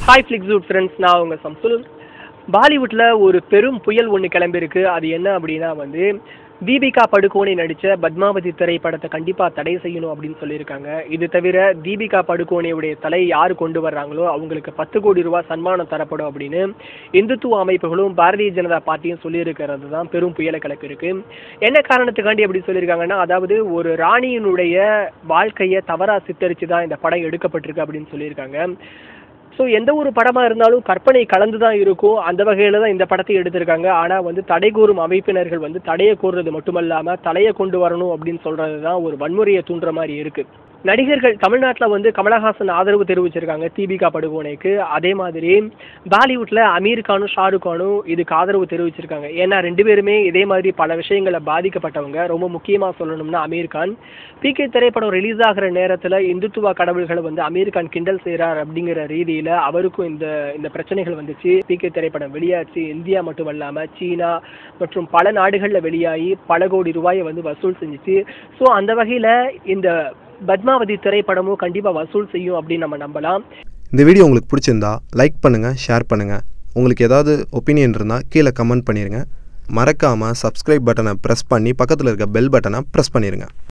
hi ஃப்ளிக்ஸூட் friends நான் உங்கள் சம்சுல் பாலிவுட்டில் ஒரு பெரும் புயல் ஒன்று கிளம்பியிருக்கு அது என்ன அப்படின்னா வந்து தீபிகா படுகோனே நடித்த பத்மாவதி திரைப்படத்தை கண்டிப்பாக தடை செய்யணும் அப்படின்னு சொல்லியிருக்காங்க இது தவிர தீபிகா படுகோனேவுடைய தலை யார் கொண்டு வர்றாங்களோ அவங்களுக்கு பத்து கோடி ரூபாய் சன்மானம் தரப்படும் அப்படின்னு இந்துத்துவ அமைப்புகளும் பாரதிய ஜனதா பார்ட்டியும் சொல்லியிருக்கிறது தான் பெரும் புயலை கிளப்பியிருக்கு என்ன காரணத்துக்காண்டி அப்படி சொல்லியிருக்காங்கன்னா அதாவது ஒரு ராணியினுடைய வாழ்க்கையை தவறாக சித்தரித்து தான் இந்த படம் எடுக்கப்பட்டிருக்கு அப்படின்னு சொல்லியிருக்காங்க ஸோ எந்த ஒரு படமாக இருந்தாலும் கற்பனை கலந்து தான் இருக்கும் அந்த வகையில் தான் இந்த படத்தை எடுத்திருக்காங்க ஆனால் வந்து தடை கூறும் அமைப்பினர்கள் வந்து தடையை கூறுறது மட்டுமல்லாமல் தலையை கொண்டு வரணும் அப்படின்னு சொல்கிறது தான் ஒரு வன்முறையை தூண்டுற மாதிரி இருக்குது நடிகர்கள் தமிழ்நாட்டில் வந்து கமலஹாசன் ஆதரவு தெரிவிச்சிருக்காங்க தீபிகா படுகோனைக்கு அதே மாதிரி பாலிவுட்டில் அமீர் கானும் ஷாருக் கானும் இதுக்கு ஆதரவு தெரிவிச்சிருக்காங்க ஏன்னா ரெண்டு பேருமே இதே மாதிரி பல விஷயங்களை பாதிக்கப்பட்டவங்க ரொம்ப முக்கியமாக சொல்லணும்னா அமீர் கான் பிகே திரைப்படம் ரிலீஸ் ஆகிற நேரத்தில் இந்துத்துவ கடவுள்களை வந்து அமீர் கான் கிண்டல் செய்கிறார் அப்படிங்கிற ரீதியில் அவருக்கும் இந்த இந்த பிரச்சனைகள் வந்துச்சு பிகே திரைப்படம் வெளியாச்சு இந்தியா மட்டும் இல்லாமல் சீனா மற்றும் பல நாடுகளில் வெளியாகி பல கோடி ரூபாயை வந்து வசூல் செஞ்சுச்சு ஸோ அந்த வகையில் இந்த பத்மாவதி திரைப்படமும் கண்டிப்பாக வசூல் செய்யும் அப்படின்னு நம்ம நம்பலாம் இந்த வீடியோ உங்களுக்கு பிடிச்சிருந்தா லைக் பண்ணுங்கள் ஷேர் பண்ணுங்கள் உங்களுக்கு ஏதாவது ஒப்பீனியன் இருந்தால் கீழே கமெண்ட் பண்ணிடுங்க மறக்காமல் சப்ஸ்கிரைப் பட்டனை ப்ரெஸ் பண்ணி பக்கத்தில் இருக்க பெல் பட்டனை ப்ரெஸ் பண்ணிடுங்க